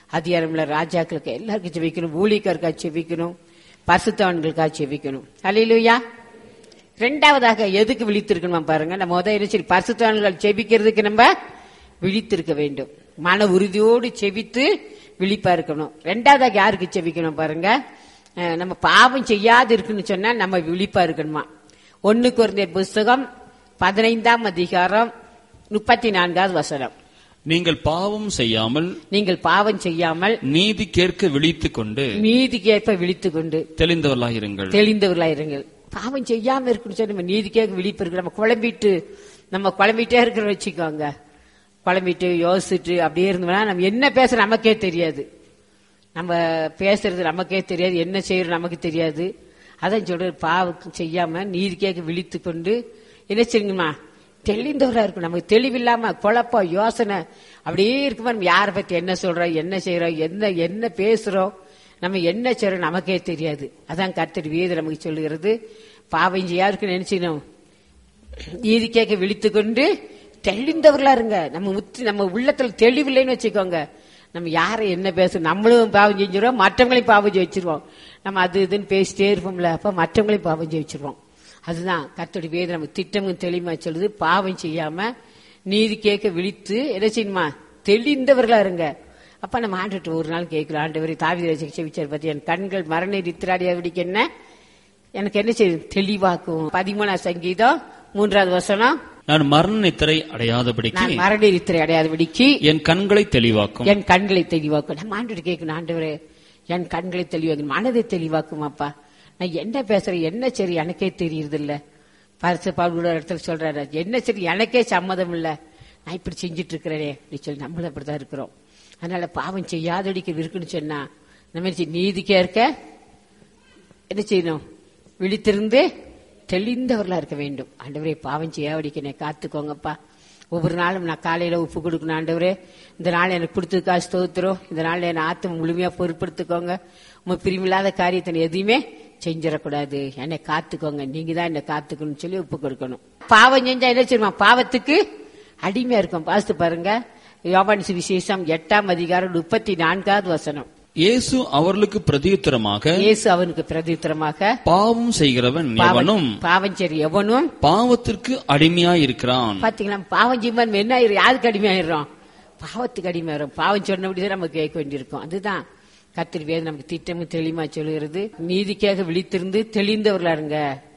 அதிகாரமுள்ள ராஜாக்களுக்கு எல்லாருக்கும் செவிக்கணும் ஊழியக்காருக்கா செவிக்கணும் பரிசுத்தவன்களுக்காக செவிக்கணும் அல்லையிலுயா ரெண்டாவதாக எதுக்கு விழித்திருக்கணும் பாருங்க நம்ம முதல் என்ன சரி பரிசுத்தவான்கள் செபிக்கிறதுக்கு நம்ம விழித்திருக்க வேண்டும் மன உறுதியோடு செபித்து விழிப்பா இருக்கணும் ரெண்டாவதாக யாருக்கு செபிக்கணும் பாருங்க அஹ் நம்ம பாவம் செய்யாது இருக்குன்னு சொன்னா நம்ம விழிப்பா இருக்கணுமா ஒன்னு குறைந்த புஸ்தகம் பதினைந்தாம் அதிகாரம் முப்பத்தி நான்காவது வசனம் நீங்கள் பாவம் செய்யாமல் நீங்கள் பாவம் செய்யாமல் நீதி கேட்க விழித்துக் கொண்டு நீதிக்கேற்ப விழித்துக் கொண்டு தெளிந்தவர்களாயிருங்கள் தெளிந்தவர்களாயிருங்கள் பாவம் செய்யாம இருக்குன்னு சொல்லி நம்ம நீதிக்காக விழிப்பு இருக்கு நம்ம குழம்பிட்டு நம்ம குழம்பிட்டே இருக்கிறோம் வச்சுக்கோங்க குழம்பிட்டு யோசிச்சுட்டு அப்படியே இருந்தோம்னா நம்ம என்ன பேசுற நமக்கே தெரியாது நம்ம பேசுறது நமக்கே தெரியாது என்ன செய்யறது நமக்கு தெரியாது அதான் சொல்றது பாவம் செய்யாம நீதிக்காக விழித்து கொண்டு என்ன செய்யுங்கம்மா தெளிந்தவரா இருக்கும் நமக்கு தெளிவில்லாம குழப்பம் யோசனை அப்படியே இருக்குமா நம்ம யாரை பத்தி என்ன சொல்றோம் என்ன செய்யறோம் என்ன என்ன பேசுறோம் நம்ம என்ன செய்யறோம் நமக்கே தெரியாது அதான் கர்த்தர் வீத நமக்கு சொல்லுகிறது பாவம் யாருக்கு நினைச்சினோம் நீதி கேட்க விழித்து கொண்டு தெளிந்தவர்களா இருங்க நம்ம முத்தி நம்ம உள்ளத்துல தெளிவில்லைன்னு வச்சுக்கோங்க நம்ம யாரை என்ன பேச நம்மளும் பாவம் செஞ்சிருவோம் மற்றவங்களையும் பாவம் ஜெயிச்சிருவோம் நம்ம அது இதுன்னு பேசிட்டே இருப்போம்ல அப்ப மற்றவங்களையும் பாவம் ஜெயிச்சிருவோம் அதுதான் கர்த்தருடைய வேதம் நம்ம திட்டமும் தெளிவா சொல்லுது பாவம் செய்யாம நீதி கேட்க விழித்து என்ன செய்யணுமா தெளிந்தவர்களா இருங்க அப்ப நம்ம ஆண்டுட்டு ஒரு நாள் கேட்கலாம் ஆண்டவரை தாவித சிகிச்சை பத்தி என் கண்கள் மரண நித்திராடியாவடிக்கு என்ன எனக்கு என்ன செய்யுது தெளிவாக்கும் பதிமூணாம் சங்கீதம் மூன்றாவது வசனம் நான் மரண நித்திரை அடையாதபடிக்கு நான் மரண நித்திரை அடையாதபடிக்கு என் கண்களை தெளிவாக்கும் என் கண்களை தெளிவாக்கும் நம்ம ஆண்டு கேட்கணும் ஆண்டவரே என் கண்களை தெளிவாக்கும் மனதை தெளிவாக்கும் அப்பா நான் என்ன பேசுறேன் என்ன சரி எனக்கே தெரியுது இல்ல பரிசு பால்குட இடத்துல சொல்றாரு என்ன சரி எனக்கே சம்மதம் இல்ல நான் இப்படி செஞ்சிட்டு இருக்கிறேனே அப்படி சொல்லி நம்மளும் அப்படிதான் இருக்கிறோம் அதனால பாவம் செய்யாதடிக்கு இருக்குன்னு சொன்னா நம்ம என்ன செய்ய- நீதிக்கே இருக்க என்ன செய்யணும் விழித்திருந்து தெளிந்தவர்களா இருக்க வேண்டும் ஆண்டவரே பாவம் செய்யாவடிக்கு என்னை காத்துக்கோங்கப்பா ஒவ்வொரு நாளும் நான் காலையில உப்பு கொடுக்கணும் ஆண்டவரே இந்த நாள் எனக்கு கொடுத்ததுக்கா ஸ்தோத்திரம் இந்த நாள் என் ஆத்தம் முழுமையா பொறுப்படுத்திக்கோங்க உங்க பிரிமில்லாத காரியத்தை நான் எதையுமே செஞ்சிடக்கூடாது என்னை காத்துக்கோங்க நீங்க தான் என்னை காத்துக்கணும்னு சொல்லி உப்பு கொடுக்கணும் பாவம் செஞ்சா என்ன செய்யுமா பாவத்துக்கு அடிமையா இருக்கும் பாஸ்து பாருங்க யோவான் சுவிசேஷம் எட்டாம் அதிகாரம் முப்பத்தி நான்காவது வசனம் இயேசு அவர்களுக்கு பிரதியுத்தரமாக இயேசு அவனுக்கு பிரதித்திரமாக பாவம் செய்கிறவன் எவனும் பாவம் சரி எவனும் பாவத்திற்கு அடிமையாயிருக்கிறான் பாத்தீங்களா பாவம் ஜீவன் என்ன ஆயிரும் யாருக்கு அடிமையாயிரும் பாவத்துக்கு அடிமையாயிரும் பாவம் சொன்னபடிதான் நம்ம கேட்க வேண்டியிருக்கும் அதுதான் கத்திரி வேதம் நமக்கு திட்டமும் தெளிவா சொல்லுகிறது நீதிக்காக விழித்திருந்து தெளிந்தவர்களா இருங்க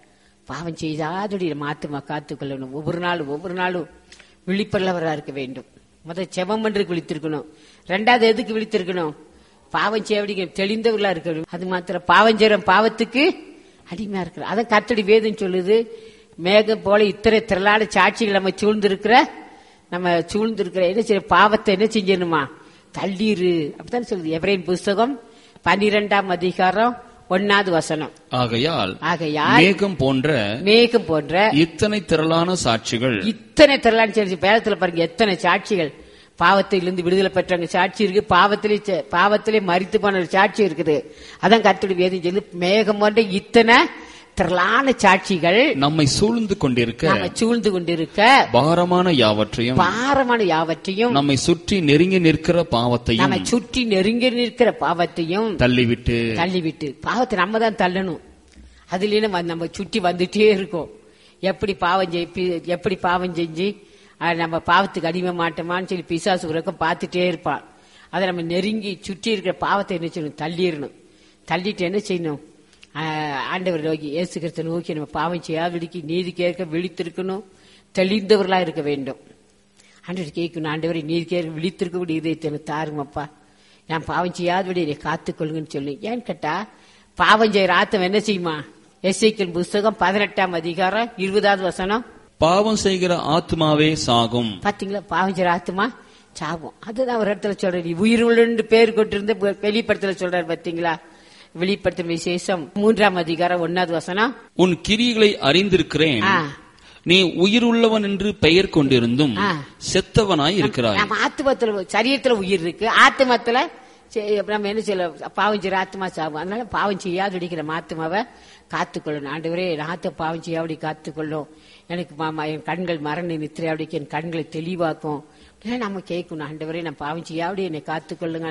பாவம் செய்தாதோடைய மாத்துமா காத்துக்கொள்ளணும் ஒவ்வொரு நாளும் ஒவ்வொரு நாளும் விழிப்புள்ளவரா இருக்க வேண்டும் முதல் செவம் என்று விழித்திருக்கணும் ரெண்டாவது எதுக்கு விழித்திருக்கணும் பாவம் செய்ய தெளிந்தவர்களா இருக்கணும் அது மாத்திரம் பாவம் செய்யறோம் பாவத்துக்கு அடிமையா இருக்கிற அதான் கத்தடி வேதம் சொல்லுது மேகம் போல இத்தனை திரளான சாட்சிகள் நம்ம சூழ்ந்திருக்கிற நம்ம சூழ்ந்திருக்கிற என்ன செய்ய பாவத்தை என்ன செஞ்சிடணுமா தள்ளீரு அப்படித்தான் சொல்லுது எவரேன் புஸ்தகம் பன்னிரெண்டாம் அதிகாரம் ஒன்னாவது வசனம் ஆகையால் ஆகையால் மேகம் போன்ற மேகம் போன்ற இத்தனை திரளான சாட்சிகள் இத்தனை திரளான சாட்சி வேதத்துல பாருங்க எத்தனை சாட்சிகள் பாவத்திலிருந்து விடுதலை பெற்றவங்க சாட்சி இருக்கு பாவத்திலே ச- பாவத்திலே மறித்து போன ஒரு சாட்சி இருக்குது அதான் கருத்துடைய வேதம் சொல்லு மேகம் போன்ற இத்தனை திரளான சாட்சிகள் நம்மை சூழ்ந்து கொண்டிருக்க நாம சூழ்ந்து கொண்டிருக்க பாரமான யாவற்றையும் பாரமான யாவற்றையும் நம்மை சுற்றி நெருங்கி நிற்கிற பாவத்தையும் நம்ம சுற்றி நெருங்கி நிற்கிற பாவத்தையும் தள்ளிவிட்டு தள்ளிவிட்டு பாவத்தை நம்ம தான் தள்ளணும் அதுல நம்ம நம்ம சுற்றி வந்துட்டே இருக்கோம் எப்படி பாவம் ஜெயிப்பி எப்படி பாவம் செஞ்சு அஹ், நம்ம பாவத்துக்கு அடிமை மாட்டோமான்னு சொல்லி பிசாசு உறக்கம் பார்த்துட்டே இருப்பான் அதை நம்ம நெருங்கி சுற்றி இருக்கிற பாவத்தை என்ன செய்யணும் தள்ளிடணும் தள்ளிட்டு என்ன செய்யணும் அஹ், ஆண்டவர் நோக்கி இயேசு கிறிஸ்து நோக்கி நம்ம பாவம் செய்யாதபடிக்கு நீதி கேட்க விழித்திருக்கணும் தெளிந்தவர்களா இருக்க வேண்டும் ஆண்டவர் கேட்கணும் ஆண்டவரை நீதி கேட்க விழித்திருக்கக்கூடிய இதயத்தை எனக்கு தாருங்கப்பா நான் பாவம் செய்யாதபடி என்னை காத்துக்கொள்ளுங்கன்னு சொல்லி ஏன்னு கேட்டா பாவம் செய்யற ஆத்தம் என்ன செய்யுமா எஸ்ஐக்கின் புஸ்தகம் பதினெட்டாம் அதிகாரம் இருபதாவது வசனம் பாவம் செய்கிற ஆத்மாவே சாகும் பாத்தீங்களா பாவம் செய்யற ஆத்துமா சாபம் அதுதான் ஒரு இடத்துல சொல்றாரு நீ உயிர் உள்ளன்னு பேர் கொண்டிருந்து வெளிப்படுத்தல சொல்றாரு பாத்தீங்களா வெளிப்படுத்தும் விசேஷம் மூன்றாம் அதிகாரம் ஒன்னாவது வசனம் உன் கிரிகளை அறிந்திருக்கிறேன் ஆ. நீ உயிர் உள்ளவன் என்று பெயர் கொண்டிருந்தும் ஆ. செத்தவனாய் இருக்கிறாய் நம்ம ஆத்மத்துல சரீரத்துல உயிர் இருக்கு ஆத்மத்துல சே- நம்ம என்ன செய்யல பாவம் செய்யற ஆத்மா சாகும் அதனால பாவம் செய்யாது அடிக்கிற ஆத்மாவை காத்துக்கொள்ளணும் ஆண்டவரே என் ஆத்த பாவம் செய்யாபடி காத்துக்கொள்ளும் எனக்கு மாமா என் கண்கள் மரண நித்திரை அப்படிக்கு என் கண்களை தெளிவாக்கும் இதெல்லாம் நம்ம கேட்கணும் ஆண்டவரே நான் பாவம் செய்யாபடி என்னை காத்துக்கொள்ளுங்க